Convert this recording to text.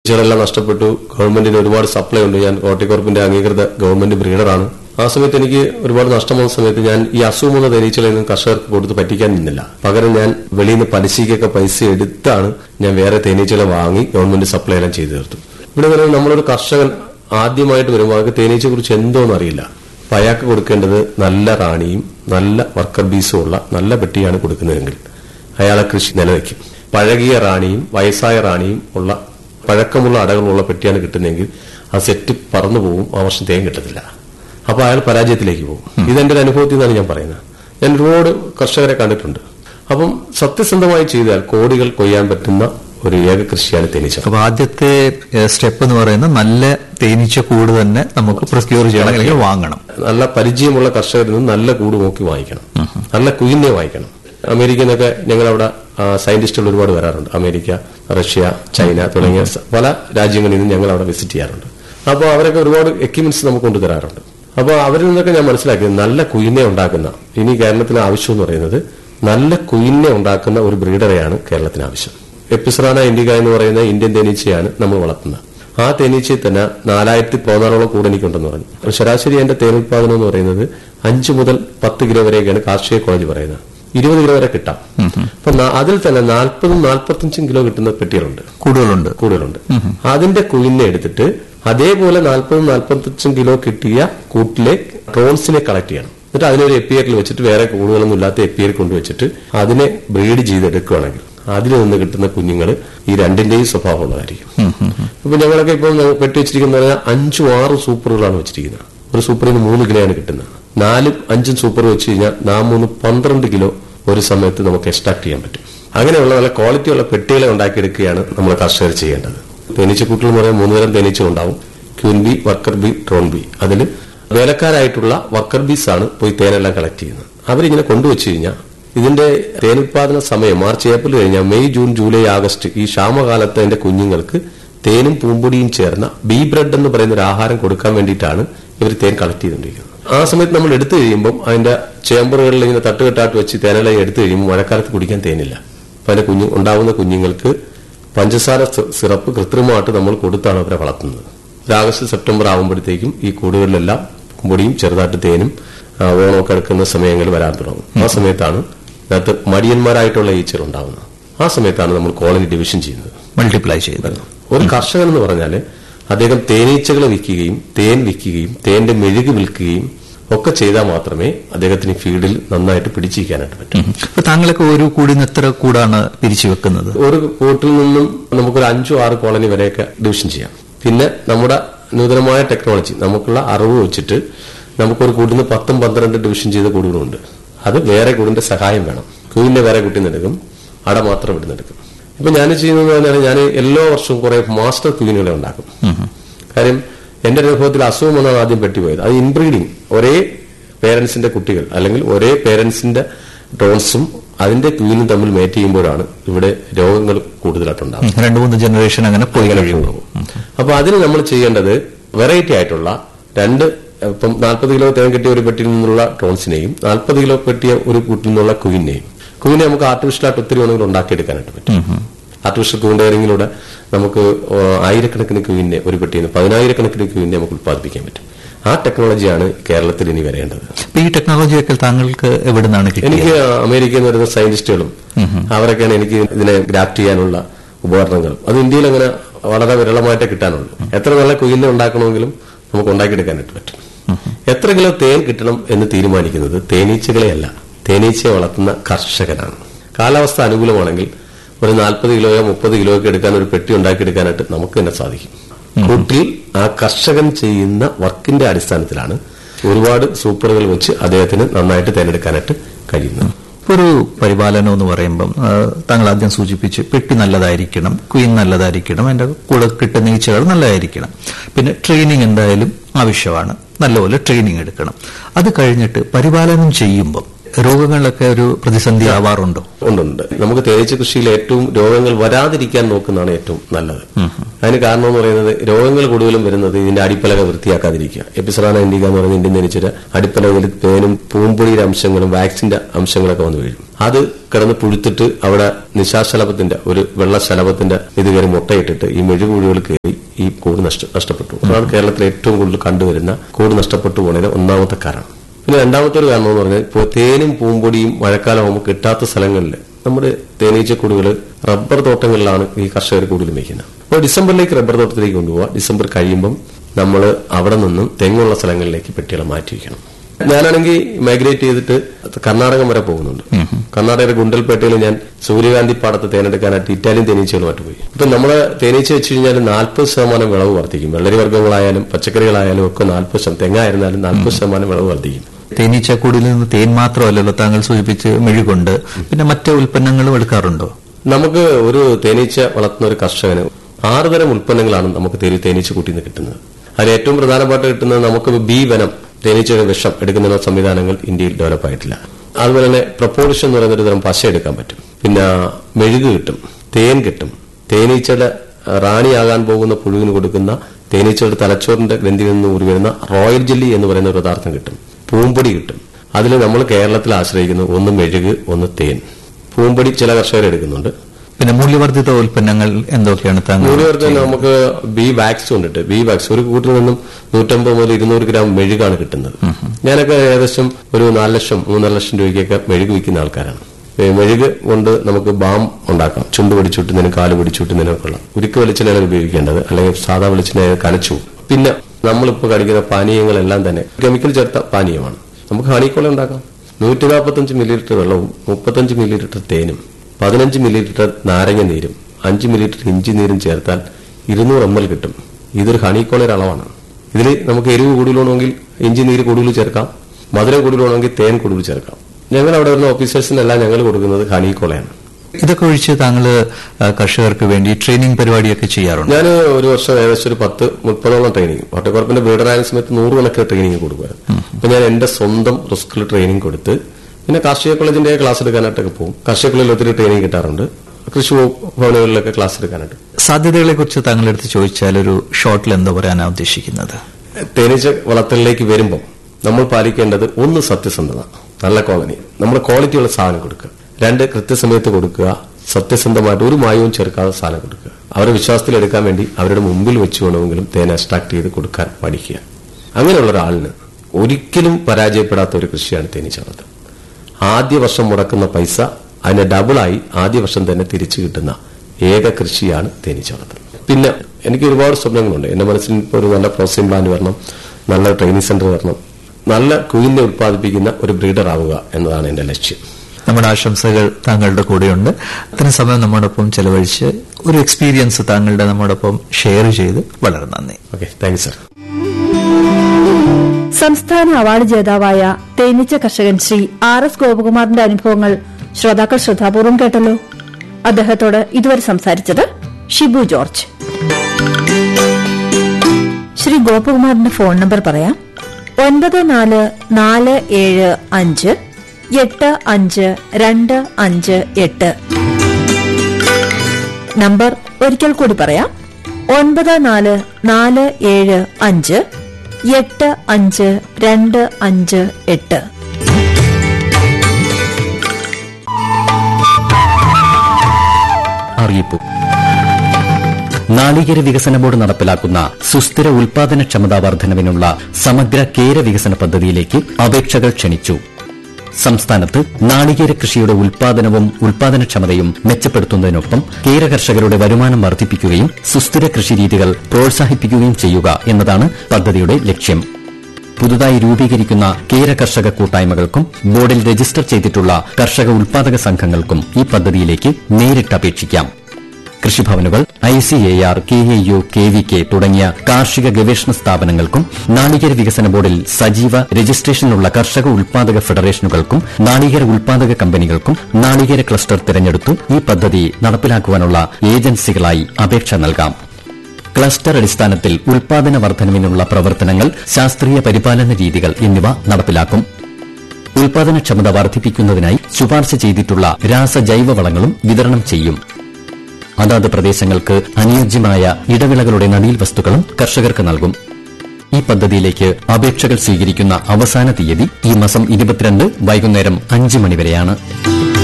ഇതെല്ലാം നഷ്ടപ്പെട്ടു ഗവൺമെന്റിന് ഒരുപാട് സപ്ലൈ ഉണ്ട് ഞാൻ ഹോർട്ടികോർപ്പിന്റെ അംഗീകൃത ഗവൺമെന്റ് ബ്രീഡറാണ് ആ സമയത്ത് എനിക്ക് ഒരുപാട് നഷ്ടം വന്ന സമയത്ത് ഞാൻ ഈ അസുഖമുള്ള തേനീച്ചകളൊന്നും കർഷകർക്ക് കൊടുത്ത് പറ്റിക്കാൻ നിന്നില്ല പകരം ഞാൻ വെളിയിൽ നിന്ന് പലിശയ്ക്കൊക്കെ പൈസ എടുത്താണ് ഞാൻ വേറെ തേനീച്ചകളെ വാങ്ങി ഗവൺമെന്റ് സപ്ലൈ എല്ലാം ചെയ്തു തീർത്തു ഇവിടെ വരുമ്പോൾ നമ്മളൊരു കർഷകൻ ആദ്യമായിട്ട് വരുമ്പോൾ അയാൾക്ക് തേനീച്ചയെ കുറിച്ച് എന്തോന്നും അറിയില്ല അപ്പൊ അയാൾക്ക് കൊടുക്കേണ്ടത് നല്ല റാണിയും നല്ല വർക്കർ ബീസും ഉള്ള നല്ല പെട്ടിയാണ് കൊടുക്കുന്നതെങ്കിൽ അയാളെ കൃഷി നിലനിൽക്കും പഴകിയ റാണിയും വയസ്സായ റാണിയും ഉള്ള പഴക്കമുള്ള അടകളുള്ള പെട്ടിയാണ് കിട്ടുന്നതെങ്കിൽ ആ സെറ്റ് പറന്നു പോകും ആ വർഷം തേൻ കിട്ടത്തില്ല അപ്പൊ അയാൾ പരാജയത്തിലേക്ക് പോകും ഇതെന്റെ ഒരു അനുഭവത്തിൽ നിന്നാണ് ഞാൻ പറയുന്നത് ഞാൻ ഒരുപാട് കർഷകരെ കണ്ടിട്ടുണ്ട് അപ്പം സത്യസന്ധമായി ചെയ്താൽ കോടികൾ കൊയ്യാൻ പറ്റുന്ന ഒരു ഏക കൃഷിയാണ് തേനീച്ച അപ്പൊ ആദ്യത്തെ സ്റ്റെപ്പ് എന്ന് പറയുന്നത് നല്ല തേനീച്ച കൂട് തന്നെ നമുക്ക് പ്രൊക്യൂർ ചെയ്യണം അല്ലെങ്കിൽ വാങ്ങണം നല്ല പരിചയമുള്ള കർഷകരിൽ നിന്ന് നല്ല കൂട് നോക്കി വാങ്ങിക്കണം നല്ല കുയിനെ വാങ്ങിക്കണം അമേരിക്കയിൽ നിന്നൊക്കെ ഞങ്ങൾ അവിടെ സയന്റിസ്റ്റുകൾ ഒരുപാട് വരാറുണ്ട് അമേരിക്ക റഷ്യ ചൈന തുടങ്ങിയ സ- പല രാജ്യങ്ങളിൽ നിന്നും ഞങ്ങൾ അവിടെ വിസിറ്റ് ചെയ്യാറുണ്ട് അപ്പോൾ അവരൊക്കെ ഒരുപാട് എക്യുപ്മെന്റ്സ് നമുക്ക് കൊണ്ടുതരാറുണ്ട് അപ്പോൾ അവരിൽ നിന്നൊക്കെ ഞാൻ മനസ്സിലാക്കിയത് നല്ല കുയിനെ ഉണ്ടാക്കുന്ന ഇനി കേരളത്തിന് ആവശ്യം എന്ന് പറയുന്നത് നല്ല കുയിനെ ഉണ്ടാക്കുന്ന ഒരു ബ്രീഡറെയാണ് കേരളത്തിന് ആവശ്യം എപ്പിസറാന ഇൻഡിക എന്ന് പറയുന്ന ഇന്ത്യൻ തേനീച്ചയാണ് നമ്മൾ വളർത്തുന്നത് ആ തേനീച്ചയിൽ തന്നെ നാലായിരത്തി പതിനാറോളം കൂടെ എനിക്കുണ്ടെന്ന് പറഞ്ഞു ശരാശരി എന്റെ തേനുൽപാദനം എന്ന് പറയുന്നത് അഞ്ചു മുതൽ പത്ത് കിലോ വരെയൊക്കെയാണ് കാർഷിക കോളേജ് പറയുന്നത് ഇരുപത് കിലോ വരെ കിട്ടാം അപ്പൊ നാ- അതിൽ തന്നെ നാൽപ്പതും നാൽപ്പത്തഞ്ചും കിലോ കിട്ടുന്ന പെട്ടികളുണ്ട് കൂടുതലുണ്ട് കൂടുതലുണ്ട് അതിന്റെ കുയിനെ എടുത്തിട്ട് അതേപോലെ നാൽപ്പതും നാൽപ്പത്തഞ്ചും കിലോ കിട്ടിയ കൂട്ടിലെ ട്രോൺസിനെ കളക്ട് ചെയ്യണം എന്നിട്ട് അതിനൊരു എപ്പിയറിൽ വെച്ചിട്ട് വേറെ കൂടുതലൊന്നും ഇല്ലാത്ത എപ്പിയർ കൊണ്ടുവച്ചിട്ട് അതിനെ ബ്രീഡ് ചെയ്തെടുക്കുകയാണെങ്കിൽ അതിൽ നിന്ന് കിട്ടുന്ന കുഞ്ഞുങ്ങൾ ഈ രണ്ടിന്റെയും സ്വഭാവമുള്ളതായിരിക്കും ഇപ്പൊ ഞങ്ങളൊക്കെ ഇപ്പോൾ പെട്ടി വെച്ചിരിക്കുന്ന അഞ്ചും ആറും സൂപ്പറുകളാണ് വെച്ചിരിക്കുന്നത് ഒരു സൂപ്പറിന് മൂന്ന് കിലോയാണ് കിട്ടുന്നത് നാലും അഞ്ചും സൂപ്പർ വെച്ച് കഴിഞ്ഞാൽ നാം മൂന്ന് പന്ത്രണ്ട് കിലോ ഒരു സമയത്ത് നമുക്ക് എക്സ്ട്രാക്ട് ചെയ്യാൻ പറ്റും അങ്ങനെയുള്ള നല്ല ക്വാളിറ്റിയുള്ള പെട്ടികളെ ഉണ്ടാക്കിയെടുക്കുകയാണ് നമ്മൾ കർഷകർ ചെയ്യേണ്ടത് തേനീച്ചക്കൂട്ടിൽ എന്ന് പറയുമ്പോൾ മൂന്ന് തരം തേനീച്ച ഉണ്ടാവും queen bee worker bee drone bee അതിൽ വേലക്കാരായിട്ടുള്ള വർക്കർ ബീസ് ആണ് പോയി തേനെല്ലാം കളക്ട് ചെയ്യുന്നത് അവരിങ്ങനെ കൊണ്ടുവച്ചു കഴിഞ്ഞാൽ ഇതിന്റെ തേനുൽപാദന സമയം മാർച്ച് ഏപ്രിൽ കഴിഞ്ഞാൽ മെയ് ജൂൺ ജൂലൈ ആഗസ്റ്റ് ഈ ക്ഷാമകാലത്ത് അതിന്റെ കുഞ്ഞുങ്ങൾക്ക് തേനും പൂമ്പൊടിയും ചേർന്ന ബീ ബ്രെഡ് എന്ന് പറയുന്ന ഒരു ആഹാരം കൊടുക്കാൻ വേണ്ടിയിട്ടാണ് ഇവർ തേൻ കളക്ട് ചെയ്തുകൊണ്ടിരിക്കുന്നത് ആ സമയത്ത് നമ്മൾ എടുത്തു കഴിയുമ്പോൾ അതിന്റെ ചേമ്പറുകളിൽ ഇങ്ങനെ തട്ടുകെട്ടാട്ട് വെച്ച് തേനെല്ലാം എടുത്തു കഴിയുമ്പോൾ മഴക്കാലത്ത് കുടിക്കാൻ തേനില്ല അപ്പൊ അതിന്റെ കുഞ്ഞു ഉണ്ടാവുന്ന കുഞ്ഞുങ്ങൾക്ക് പഞ്ചസാര സി- സിറപ്പ് കൃത്രിമമായിട്ട് നമ്മൾ കൊടുത്താണ് അവരെ വളർത്തുന്നത് ഒരു ആഗസ്റ്റ് സെപ്റ്റംബർ ആകുമ്പോഴത്തേക്കും ഈ കൂടുകളിലെല്ലാം പൊടിയും ചെറുതായിട്ട് തേനും ആ, ഓണമൊക്കെ എടുക്കുന്ന സമയങ്ങൾ വരാൻ തുടങ്ങും ആ സമയത്താണ് ഇതിനകത്ത് മടിയന്മാരായിട്ടുള്ള ഈച്ചകൾ ഉണ്ടാകുന്നത് ആ സമയത്താണ് നമ്മൾ കോളനി ഡിവിഷൻ ചെയ്യുന്നത് മൾട്ടിപ്ലൈ ചെയ്ത് ഒരു കർഷകൻ എന്ന് പറഞ്ഞാല് അദ്ദേഹം തേനീച്ചകളെ വിൽക്കുകയും തേൻ വിൽക്കുകയും തേന്റെ മെഴുക് വിൽക്കുകയും ഒക്കെ ചെയ്താൽ മാത്രമേ അദ്ദേഹത്തിന് ഈ ഫീൽഡിൽ നന്നായിട്ട് പിടിച്ചിരിക്കാനായിട്ട് പറ്റൂ അപ്പൊ താങ്കളൊക്കെ ഒരു കൂടിന് എത്ര കൂടാണ് പിരിച്ചു വെക്കുന്നത് ഒരു കൂട്ടിൽ നിന്നും നമുക്കൊരു അഞ്ചോ ആറ് കോളനി വരെയൊക്കെ ഡിവിഷൻ ചെയ്യാം പിന്നെ നമ്മുടെ നൂതനമായ ടെക്നോളജി നമുക്കുള്ള അറിവ് വെച്ചിട്ട് നമുക്കൊരു കൂട്ടിൽ പത്തും പന്ത്രണ്ട് ഡിവിഷൻ ചെയ്ത കൂടുകളുണ്ട് അത് വേറെ കൂടിന്റെ സഹായം വേണം കൂവിന്റെ വേറെ കുട്ടി എടുക്കും അട മാത്രം ഇവിടുന്നെടുക്കും ഇപ്പൊ ഞാൻ ചെയ്യുന്നത് പറഞ്ഞാൽ ഞാൻ എല്ലാ വർഷവും കുറെ മാസ്റ്റർ ക്യൂനുകളെ ഉണ്ടാക്കും കാര്യം എന്റെ അനുഭവത്തിൽ അസുഖം വന്നാണ് ആദ്യം പെട്ടിപ്പോയത് അത് ഇൻബ്രീഡിങ് ഒരേ പേരൻസിന്റെ കുട്ടികൾ അല്ലെങ്കിൽ ഒരേ പേരൻസിന്റെ ഡ്രോൺസും അതിന്റെ ക്യൂനും തമ്മിൽ മേറ്റ് ചെയ്യുമ്പോഴാണ് ഇവിടെ രോഗങ്ങൾ കൂടുതലായിട്ടുണ്ടാകുന്നത് രണ്ടു മൂന്ന് ജനറേഷൻ അങ്ങനെ പോയി അങ്ങനെ കഴിയുമ്പോൾ പോകും. അപ്പൊ അതിന് നമ്മൾ ചെയ്യേണ്ടത് വെറൈറ്റി ആയിട്ടുള്ള രണ്ട് ഇപ്പം നാൽപ്പത് കിലോ തേൻ കിട്ടിയ ഒരു പെട്ടിയിൽ നിന്നുള്ള ട്രോൺസിനെയും നാൽപ്പത് കിലോ പെട്ടിയ ഒരു കൂട്ടിൽ നിന്നുള്ള കുയിനെയും കുയിനെ നമുക്ക് ആർട്ടിഫിഷ്യലായിട്ട് ഒത്തിരി വേണമെങ്കിൽ ഉണ്ടാക്കിയെടുക്കാനായിട്ട് പറ്റും ആർട്ടിഫിഷ്യൽ കൂണ്ടയറിങ്ങിലൂടെ നമുക്ക് ഓ, ആയിരക്കണക്കിന് ക്യൂവിനെ ഒരു പെട്ടിയിൽ നിന്ന് പതിനായിരക്കണക്കിന് ക്യൂവിനെ നമുക്ക് ഉത്പാദിപ്പിക്കാൻ പറ്റും ആ ടെക്നോളജിയാണ് കേരളത്തിൽ ഇനി വരേണ്ടത് അപ്പൊ ഈ ടെക്നോളജിയൊക്കെ താങ്കൾക്ക് എവിടെ നിന്നാണ് കിട്ടിയത് എനിക്ക് അമേരിക്കയിൽ നിന്ന് വരുന്ന സയന്റിസ്റ്റുകളും അവരൊക്കെയാണ് എനിക്ക് ഇതിനെ ഗ്രാഫ്റ്റ് ചെയ്യാനുള്ള ഉപകരണങ്ങളും അത് ഇന്ത്യയിൽ അങ്ങനെ വളരെ വിരളമായിട്ടേ കിട്ടാനുള്ളൂ എത്ര നല്ല കുയിലിനെ ഉണ്ടാക്കണമെങ്കിലും നമുക്ക് ഉണ്ടാക്കിയെടുക്കാനായിട്ട് പറ്റും എത്ര കിലോ തേൻ കിട്ടണം എന്ന് തീരുമാനിക്കുന്നത് തേനീച്ചകളെയല്ല തേനീച്ചയെ വളർത്തുന്ന കർഷകനാണ് കാലാവസ്ഥ അനുകൂലമാണെങ്കിൽ ഒരു നാൽപ്പത് കിലോയോ മുപ്പത് കിലോയോ ഒക്കെ എടുക്കാൻ ഒരു പെട്ടി ഉണ്ടാക്കിയെടുക്കാനായിട്ട് നമുക്ക് തന്നെ സാധിക്കും കൂട്ടിൽ ആ കർഷകൻ ചെയ്യുന്ന വർക്കിന്റെ അടിസ്ഥാനത്തിലാണ് ഒരുപാട് സൂപ്പറുകൾ വെച്ച് അദ്ദേഹത്തിന് നന്നായിട്ട് തിരഞ്ഞെടുക്കാനായിട്ട് കഴിയുന്നത് ഒരു പരിപാലനം എന്ന് പറയുമ്പം ആ, താങ്കൾ ആദ്യം സൂചിപ്പിച്ച് പെട്ടി നല്ലതായിരിക്കണം ക്വീൻ നല്ലതായിരിക്കണം അതിന്റെ കൂടെ കിട്ടുന്ന ഈച്ചകൾ നല്ലതായിരിക്കണം പിന്നെ ട്രെയിനിങ് എന്തായാലും ആവശ്യമാണ് നല്ലപോലെ ട്രെയിനിങ് എടുക്കണം അത് കഴിഞ്ഞിട്ട് പരിപാലനം ചെയ്യുമ്പം രോഗങ്ങളൊക്കെ ഒരു പ്രതിസന്ധി ആവാറുണ്ടോ ഉണ്ടുണ്ട് നമുക്ക് തേനീച്ച കൃഷിയിൽ ഏറ്റവും രോഗങ്ങൾ വരാതിരിക്കാൻ നോക്കുന്നതാണ് ഏറ്റവും നല്ലത് അതിന് കാരണം എന്ന് പറയുന്നത് രോഗങ്ങൾ കൂടുതലും വരുന്നത് ഇതിന്റെ അടിപ്പലക വൃത്തിയാക്കാതിരിക്കുക എപ്പിസറാന ഇന്ത്യക എന്ന് പറയുന്ന ഇന്ത്യൻ തേനീച്ചയുടെ അടിപ്പലകയിൽ പേനും പൂമ്പൊടിയുടെ അംശങ്ങളും വാക്സിന്റെ അംശങ്ങളൊക്കെ വന്ന് വീഴും അത് കിടന്ന് പുഴുത്തിട്ട് അവിടെ നിശാശലഭത്തിന്റെ ഒരു വെള്ളശലഭത്തിന്റെ ഇത് കയറി മുട്ടയിട്ടിട്ട് ഈ മെഴുകുഴികൾ കയറി ഈ കൂട് നഷ്ട നഷ്ടപ്പെട്ടു അതാണ് കേരളത്തിൽ ഏറ്റവും കൂടുതൽ കണ്ടുവരുന്ന കൂട് നഷ്ടപ്പെട്ടു പോണതിന് ഒന്നാമത്തെ കാരണം പിന്നെ രണ്ടാമത്തെ ഒരു കാരണം എന്ന് പറഞ്ഞാൽ ഇപ്പോൾ തേനും പൂമ്പൊടിയും മഴക്കാലമാകുമ്പോൾ കിട്ടാത്ത സ്ഥലങ്ങളിൽ നമ്മുടെ തേനീച്ചക്കൂടുകൾ റബ്ബർ തോട്ടങ്ങളിലാണ് ഈ കർഷകർ കൂടുതൽ വയ്ക്കുന്നത് അപ്പോൾ ഡിസംബറിലേക്ക് റബ്ബർ തോട്ടത്തിലേക്ക് കൊണ്ടുപോകുക ഡിസംബർ കഴിയുമ്പം നമ്മൾ അവിടെ നിന്നും തെങ്ങുള്ള സ്ഥലങ്ങളിലേക്ക് പെട്ടികളെ മാറ്റി വയ്ക്കണം ഞാനാണെങ്കിൽ മൈഗ്രേറ്റ് ചെയ്തിട്ട് കർണാടകം വരെ പോകുന്നുണ്ട് കർണാടകയുടെ ഗുണ്ടൽപേട്ടയിൽ ഞാൻ സൂര്യകാന്തി പാടത്ത് തേനെടുക്കാനായിട്ട് ഇറ്റാലിയൻ തേനീച്ചകളുമായിട്ട് പോയി ഇപ്പൊ നമ്മള് തേനീച്ച വെച്ച് കഴിഞ്ഞാൽ നാൽപ്പത് ശതമാനം വിളവ് വർദ്ധിക്കും വെള്ളരി വർഗ്ഗങ്ങളായാലും പച്ചക്കറികളായാലും ഒക്കെ നാൽപ്പത് ശതമാനം തെങ്ങായിരുന്നാലും നാൽപ്പത് ശതമാനം വിളവ് വർദ്ധിക്കും തേനീച്ചക്കൂടിൽ നിന്ന് തേൻ മാത്രമല്ലല്ലോ താങ്കൾ സൂചിപ്പിച്ച് മെഴുകുണ്ട് പിന്നെ മറ്റ് ഉൽപ്പന്നങ്ങളും എടുക്കാറുണ്ടോ നമുക്ക് ഒരു തേനീച്ച വളർത്തുന്ന ഒരു കർഷകന് ആറുതരം ഉൽപ്പന്നങ്ങളാണ് നമുക്ക് തേനീ- തേനീച്ച കൂട്ടിൽ നിന്ന് കിട്ടുന്നത് അതിൽ ഏറ്റവും പ്രധാനമായിട്ട് കിട്ടുന്നത് നമുക്ക് ബി വനം തേനീച്ചയുടെ വിഷം എടുക്കുന്ന സംവിധാനങ്ങൾ ഇന്ത്യയിൽ ഡെവലപ്പ് ആയിട്ടില്ല അതുപോലെ തന്നെ പ്രപ്പോളിഷൻ എന്ന് പറയുന്ന ഒരു തരം പശ എടുക്കാൻ പറ്റും പിന്നെ മെഴുക് കിട്ടും തേൻ കിട്ടും തേനീച്ചയുടെ റാണിയാകാൻ പോകുന്ന പുഴുവിന് കൊടുക്കുന്ന തേനീച്ചയുടെ തലച്ചോറിന്റെ ഗ്രന്ഥിയിൽ നിന്ന് ഊറി വരുന്ന റോയൽ ജെല്ലി എന്ന് പറയുന്ന ഒരു പദാർത്ഥം കിട്ടും പൂമ്പൊടി കിട്ടും അതിൽ നമ്മൾ കേരളത്തിൽ ആശ്രയിക്കുന്നത് ഒന്ന് മെഴുക് ഒന്ന് തേൻ പൂമ്പൊടി ചില കർഷകർ എടുക്കുന്നുണ്ട് പിന്നെ മൂല്യവർദ്ധിത ഉൽപ്പന്നങ്ങൾ എന്തൊക്കെയാണ് താങ്കൾ മൂന്നുപേർക്ക് നമുക്ക് ബി വാക്സ് കൊണ്ടിട്ട് ബി വാക്സ് ഒരു കൂട്ടിൽ നിന്നും നൂറ്റമ്പത് മുതൽ ഇരുന്നൂറ് ഗ്രാം മെഴുകാണ് കിട്ടുന്നത് ഞാനൊക്കെ ഏകദേശം ഒരു നാല് ലക്ഷം മൂന്നര ലക്ഷം രൂപയ്ക്കൊക്കെ മെഴുക് വിൽക്കുന്ന ആൾക്കാരാണ് ഏ, മെഴുക് കൊണ്ട് നമുക്ക് ബാം ഉണ്ടാക്കാം ചുണ്ട് പിടിച്ചുവിട്ടുന്നതിനും കാല് പിടിച്ചുവിട്ടുന്നതിനും ഒക്കെ ഉള്ള ഉരുക്ക് വെളിച്ചെണ്ണയാണ് ഉപയോഗിക്കേണ്ടത് അല്ലെങ്കിൽ സാധാ വെളിച്ചെണ്ണ കനച്ചു പോകും. പിന്നെ നമ്മളിപ്പോൾ കഴിക്കുന്ന പാനീയങ്ങളെല്ലാം തന്നെ കെമിക്കൽ ചേർത്ത പാനീയമാണ് നമുക്ക് ഹണിക്കോള ഉണ്ടാക്കാം നൂറ്റി നാൽപ്പത്തഞ്ച് മില്ലി ലിറ്റർ വെള്ളവും മുപ്പത്തഞ്ച് മില്ലി ലിറ്റർ തേനും പതിനഞ്ച് മില്ലി ലിറ്റർ നാരങ്ങ നീരും അഞ്ച് മില്ലി ലിറ്റർ ഇഞ്ചി നീരും ചേർത്താൽ ഇരുന്നൂറ് എം എൽ കിട്ടും ഇതൊരു ഹണിക്കോളയുടെ അളവാണ് ഇതിൽ നമുക്ക് എരിവ് കൂടുതലാണെങ്കിൽ ഇഞ്ചി നീര് കൂടുതൽ ചേർക്കാം മധുരം കൂടുതലാണെങ്കിൽ തേൻ കൂടുതൽ ചേർക്കാം ഞങ്ങൾ അവിടെ വരുന്ന ഓഫീസേഴ്സിനെല്ലാം ഞങ്ങൾ കൊടുക്കുന്നത് ഹണിക്കോളയാണ് ഇതൊക്കെ ഒഴിച്ച് താങ്കൾ ആ, കർഷകർക്ക് വേണ്ടി ട്രെയിനിങ് പരിപാടിയൊക്കെ ചെയ്യാറുണ്ട് ഞാൻ ഒരു വർഷം ഏകദേശം ഒരു പത്ത് മുപ്പതോളം ട്രെയിനിങ് വട്ടക്കുറപ്പിന്റെ ബ്രീഡറായ സമയത്ത് നൂറുകണക്കിന് ട്രെയിനിങ് കൊടുക്കുമായിരുന്നു അപ്പൊ ഞാൻ എന്റെ സ്വന്തം റിസ്കിൽ ട്രെയിനിങ് കൊടുത്ത് പിന്നെ കാർഷിക കോളേജിന്റെ ക്ലാസ് എടുക്കാനായിട്ടൊക്കെ പോകും കാർഷിക കോളേജിൽ ഒത്തിരി ട്രെയിനിങ് കിട്ടാറുണ്ട് കൃഷി ഭവനുകളിലൊക്കെ ക്ലാസ് എടുക്കാനായിട്ട് സാധ്യതകളെ കുറിച്ച് താങ്കളെടുത്ത് ചോദിച്ചാൽ ഒരു ഷോർട്ടിൽ എന്താ പറയാനാണ് ഉദ്ദേശിക്കുന്നത് തേനീച്ച വളർത്തലിലേക്ക് വരുമ്പോൾ നമ്മൾ പാലിക്കേണ്ടത് ഒന്ന് സത്യസന്ധത നല്ല കോളനി നമ്മൾ ക്വാളിറ്റിയുള്ള സാധനം കൊടുക്കുക രണ്ട് കൃത്യസമയത്ത് കൊടുക്കുക സത്യസന്ധമായിട്ട് ഒരു മായവും ചേർക്കാതെ സാധനം കൊടുക്കുക അവരെ വിശ്വാസത്തിൽ എടുക്കാൻ വേണ്ടി അവരുടെ മുമ്പിൽ വെച്ച് വേണമെങ്കിലും തേൻ എക്സ്ട്രാക്ട് ചെയ്ത് കൊടുക്കാൻ പഠിക്കുക അങ്ങനെയുള്ള ഒരാളിന് ഒരിക്കലും പരാജയപ്പെടാത്ത ഒരു കൃഷിയാണ് തേനീച്ച വളർത്തൽ ആദ്യ വർഷം മുടക്കുന്ന പൈസ അതിന്റെ ഡബിളായി ആദ്യ വർഷം തന്നെ തിരിച്ചു കിട്ടുന്ന ഏക കൃഷിയാണ് തേനീച്ച വളർത്തൽ പിന്നെ എനിക്ക് ഒരുപാട് സ്വപ്നങ്ങളുണ്ട് എന്റെ മനസ്സിൽ ഇപ്പോൾ ഒരു നല്ല പ്രോസസിംഗ് പ്ലാൻ വരണം നല്ല ട്രെയിനിങ് സെന്റർ വരണം നല്ല കുയിലിനെ ഉത്പാദിപ്പിക്കുന്ന ഒരു ബ്രീഡർ ആവുക എന്നതാണ് എന്റെ ലക്ഷ്യം നമ്മുടെ ആശംസകൾ താങ്കളുടെ കൂടെയുണ്ട് അത്രയും സമയം നമ്മോടൊപ്പം ചെലവഴിച്ച് ഒരു എക്സ്പീരിയൻസ് താങ്കളുടെ നമ്മോടൊപ്പം ഷെയർ ചെയ്ത് വളരെ നന്ദി ഓക്കെ താങ്ക് യു സർ സംസ്ഥാന അവാർഡ് ജേതാവായ തേനീച്ച കർഷകൻ ശ്രീ ആർ എസ് ഗോപകുമാറിന്റെ അനുഭവങ്ങൾ ശ്രോതാക്കൾ ശ്രദ്ധാപൂർവം കേട്ടല്ലോ അദ്ദേഹത്തോട് ഇതുവരെ സംസാരിച്ചത് ഷിബു ജോർജ് ശ്രീ ഗോപകുമാറിന്റെ ഫോൺ നമ്പർ പറയാം ഒൻപത് നാല് നാല് ഏഴ് അഞ്ച് എട്ട് അഞ്ച് രണ്ട് അഞ്ച് എട്ട് നമ്പർ ഒരിക്കൽ കൂടി പറയാം ഒൻപത് നാല് നാല് ഏഴ് അഞ്ച് എട്ട് അഞ്ച് രണ്ട് അഞ്ച് എട്ട് അറിയിപ്പു നാളികേര വികസന ബോർഡ് നടപ്പിലാക്കുന്ന സുസ്ഥിര ഉൽപാദനക്ഷമതാ വർധനവിനുള്ള സമഗ്ര കേര വികസന പദ്ധതിയിലേക്ക് അപേക്ഷകൾ ക്ഷണിച്ചു സംസ്ഥാനത്ത് നാളികേര കൃഷിയുടെ ഉൽപാദനവും ഉൽപാദനക്ഷമതയും മെച്ചപ്പെടുത്തുന്നതിനൊപ്പം കേര കർഷകരുടെ വരുമാനം വർദ്ധിപ്പിക്കുകയും സുസ്ഥിര കൃഷിരീതികൾ പ്രോത്സാഹിപ്പിക്കുകയും ചെയ്യുക എന്നതാണ് പദ്ധതിയുടെ ലക്ഷ്യം പുതുതായി രൂപീകരിക്കുന്ന കേര കർഷക കൂട്ടായ്മകൾക്കും ബോർഡിൽ രജിസ്റ്റർ ചെയ്തിട്ടുള്ള കർഷക ഉൽപാദക സംഘങ്ങൾക്കും ഈ പദ്ധതിയിലേക്ക് നേരിട്ട് അപേക്ഷിക്കാം കൃഷിഭവനുകൾ I C A R K A U K V K തുടങ്ങിയ കാർഷിക ഗവേഷണ സ്ഥാപനങ്ങൾക്കും നാളികേര വികസന ബോർഡിൽ സജീവ രജിസ്ട്രേഷനുള്ള കർഷക ഉൽപാദക ഫെഡറേഷനുകൾക്കും നാളികേര ഉൽപാദക കമ്പനികൾക്കും നാളികേര ക്ലസ്റ്റർ തിരഞ്ഞെടുത്തു ഈ പദ്ധതി നടപ്പിലാക്കുവാനുള്ള ഏജൻസികളായി അപേക്ഷ നൽകാം ക്ലസ്റ്റർ അടിസ്ഥാനത്തിൽ ഉൽപാദന വർധനവിനുള്ള പ്രവർത്തനങ്ങൾ ശാസ്ത്രീയ പരിപാലന രീതികൾ എന്നിവ നടപ്പിലാക്കും ഉൽപാദനക്ഷമത വർദ്ധിപ്പിക്കുന്നതിനായി ശുപാർശ ചെയ്തിട്ടുള്ള രാസജൈവ വളങ്ങളും വിതരണം ചെയ്യും അതാത് പ്രദേശങ്ങൾക്ക് അനുയോജ്യമായ ഇടവിളകളുടെ നടീൽ വസ്തുക്കളും കർഷകർക്ക് നൽകും ഈ പദ്ധതിയിലേക്ക് അപേക്ഷകൾ സ്വീകരിക്കുന്ന അവസാന തീയതി ഈ മാസം ഇരുപത്തിരണ്ട് വൈകുന്നേരം അഞ്ച് മണിവരെയാണ്